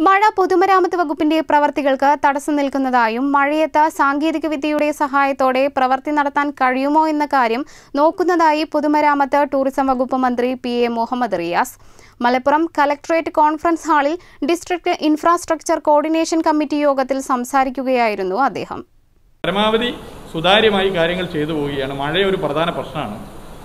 മഴ പൊതുമരാമത്ത് വകുപ്പിന്റെ പ്രവർത്തികൾക്ക് തടസ്സം നിൽക്കുന്നതായും മഴയത്ത് സാങ്കേതിക വിദ്യയുടെ സഹായത്തോടെ പ്രവൃത്തി നടത്താൻ കഴിയുമോ എന്ന കാര്യം നോക്കുന്നതായി പൊതുമരാമത്ത് ടൂറിസം വകുപ്പ് മന്ത്രി P A Muhammad Riyas Malappuram collectorate conference ഹാളിൽ ഡിസ്ട്രിക്ട് ഇൻഫ്രാസ്ട്രക്ചർ കോർഡിനേഷൻ കമ്മിറ്റി യോഗത്തിൽ സംസാരിക്കുകയായിരുന്നു അദ്ദേഹം പരമാവധി സുതാര്യമായി കാര്യങ്ങൾ ചെയ്തു പോവുകയാണ് മഴ ഒരു പ്രധാന പ്രശ്നമാണ്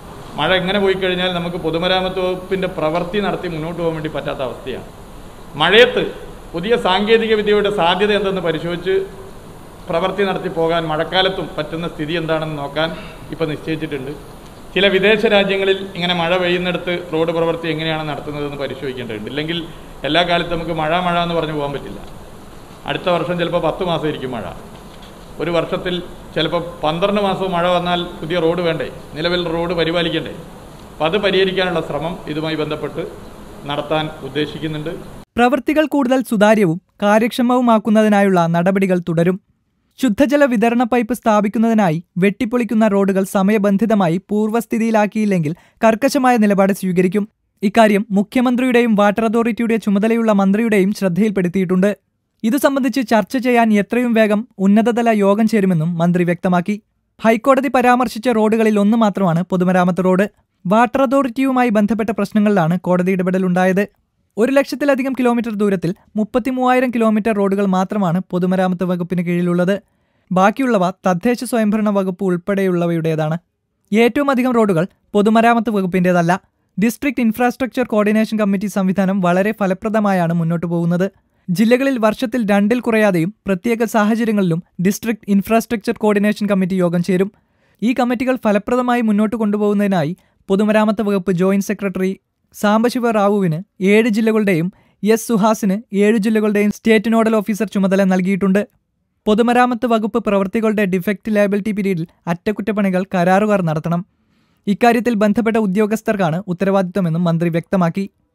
മഴ എങ്ങനെ പോയി കഴിഞ്ഞാൽ നമുക്ക് പൊതുമരാമത്ത് വകുപ്പിന്റെ പ്രവൃത്തി നടത്തി മുന്നോട്ട് പോകാൻ വേണ്ടി പറ്റാത്ത അവസ്ഥയാണ് മഴയത്ത് പുതിയ സാങ്കേതിക വിദ്യയുടെ സാധ്യത എന്തെന്ന് പരിശോധിച്ച് പ്രവൃത്തി നടത്തി പോകാൻ മഴക്കാലത്തും പറ്റുന്ന സ്ഥിതി എന്താണെന്ന് നോക്കാൻ ഇപ്പോൾ നിശ്ചയിച്ചിട്ടുണ്ട് ചില വിദേശ രാജ്യങ്ങളിൽ ഇങ്ങനെ മഴ പെയ്യുന്നിടത്ത് റോഡ് പ്രവൃത്തി എങ്ങനെയാണ് നടത്തുന്നതെന്ന് പരിശോധിക്കേണ്ടതുണ്ട് ഇല്ലെങ്കിൽ എല്ലാ കാലത്തും നമുക്ക് മഴ മഴ എന്ന് പറഞ്ഞു പോകാൻ പറ്റില്ല അടുത്ത വർഷം ചിലപ്പോൾ പത്ത് മാസമായിരിക്കും മഴ ഒരു വർഷത്തിൽ ചിലപ്പോൾ പന്ത്രണ്ട് മാസവും മഴ വന്നാൽ പുതിയ റോഡ് വേണ്ടേ നിലവിൽ റോഡ് പരിപാലിക്കണ്ടേ അപ്പം അത് പരിഹരിക്കാനുള്ള ശ്രമം ഇതുമായി ബന്ധപ്പെട്ട് നടത്താൻ ഉദ്ദേശിക്കുന്നുണ്ട് പ്രവൃത്തികൾ കൂടുതൽ സുതാര്യവും കാര്യക്ഷമവുമാക്കുന്നതിനായുള്ള നടപടികൾ തുടരും ശുദ്ധജല വിതരണ പൈപ്പ് സ്ഥാപിക്കുന്നതിനായി വെട്ടിപ്പൊളിക്കുന്ന റോഡുകൾ സമയബന്ധിതമായി പൂർവ്വസ്ഥിതിയിലാക്കിയില്ലെങ്കിൽ കർക്കശമായ നിലപാട് സ്വീകരിക്കും ഇക്കാര്യം മുഖ്യമന്ത്രിയുടെയും വാട്ടർ അതോറിറ്റിയുടെ ചുമതലയുള്ള മന്ത്രിയുടെയും ശ്രദ്ധയിൽപ്പെടുത്തിയിട്ടുണ്ട് ഇതു സംബന്ധിച്ച് ചർച്ച ചെയ്യാൻ എത്രയും വേഗം ഉന്നതതല യോഗം ചേരുമെന്നും മന്ത്രി വ്യക്തമാക്കി ഹൈക്കോടതി പരാമർശിച്ച റോഡുകളിൽ ഒന്ന് മാത്രമാണ് പൊതുമരാമത്ത് റോഡ് വാട്ടർ അതോറിറ്റിയുമായി ബന്ധപ്പെട്ട പ്രശ്നങ്ങളിലാണ് കോടതി ഇടപെടലുണ്ടായത് ഒരു ലക്ഷത്തിലധികം കിലോമീറ്റർ ദൂരത്തിൽ മുപ്പത്തിമൂവായിരം കിലോമീറ്റർ റോഡുകൾ മാത്രമാണ് പൊതുമരാമത്ത് വകുപ്പിന് കീഴിലുള്ളത് ബാക്കിയുള്ളവ തദ്ദേശ സ്വയംഭരണ വകുപ്പ് ഉൾപ്പെടെയുള്ളവയുടേതാണ് ഏറ്റവും അധികം റോഡുകൾ പൊതുമരാമത്ത് വകുപ്പിന്റേതല്ല ഡിസ്ട്രിക്ട് ഇൻഫ്രാസ്ട്രക്ചർ കോർഡിനേഷൻ കമ്മിറ്റി സംവിധാനം വളരെ ഫലപ്രദമായാണ് മുന്നോട്ടു പോകുന്നത് ജില്ലകളിൽ വർഷത്തിൽ രണ്ടിൽ കുറയാതെയും പ്രത്യേക സാഹചര്യങ്ങളിലും ഡിസ്ട്രിക്ട് ഇൻഫ്രാസ്ട്രക്ചർ കോർഡിനേഷൻ കമ്മിറ്റി യോഗം ചേരും ഈ കമ്മിറ്റികൾ ഫലപ്രദമായി മുന്നോട്ട് കൊണ്ടുപോകുന്നതിനായി പൊതുമരാമത്ത് വകുപ്പ് ജോയിന്റ് സെക്രട്ടറി സാംബശിവ റാവുവിന് ഏഴ് ജില്ലകളുടെയും എസ് സുഹാസിന് ഏഴ് ജില്ലകളുടെയും സ്റ്റേറ്റ് നോഡൽ ഓഫീസർ ചുമതല നൽകിയിട്ടുണ്ട് പൊതുമരാമത്ത് വകുപ്പ് പ്രവൃത്തികളുടെ ഡിഫക്റ്റ് ലയബിലിറ്റി പീരീഡിൽ അറ്റകുറ്റപ്പണികൾ കരാറുകാർ നടത്തണം ഇക്കാര്യത്തിൽ ബന്ധപ്പെട്ട ഉദ്യോഗസ്ഥർക്കാണ് ഉത്തരവാദിത്തമെന്നും മന്ത്രി വ്യക്തമാക്കി